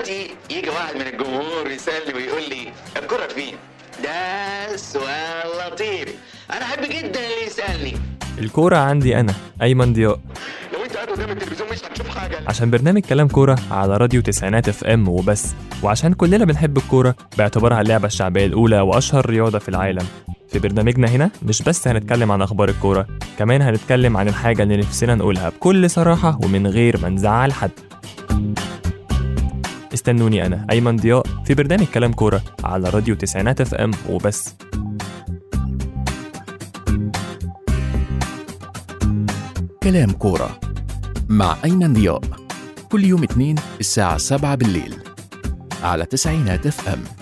دلوقتي يجي واحد من الجمهور يسألني ويقول لي الكرة فين؟ ده سؤال لطيف انا احب جدا اللي يسألني الكورة عندي أنا أيمن ضياء لو انت قاعد قدام التلفزيون مش هتشوف حاجة عشان برنامج كلام كورة على راديو تسعينات اف ام وبس وعشان كلنا بنحب الكورة باعتبارها اللعبة الشعبية الأولى وأشهر رياضة في العالم في برنامجنا هنا مش بس هنتكلم عن أخبار الكورة كمان هنتكلم عن الحاجة اللي نفسنا نقولها بكل صراحة ومن غير ما نزعل حد استنوني أنا أيمن ضياء في برنامج كلام كورة على راديو تسعينات اف ام وبس كلام كورة مع أيمن ضياء كل يوم اثنين الساعة 7 بالليل على تسعينات اف ام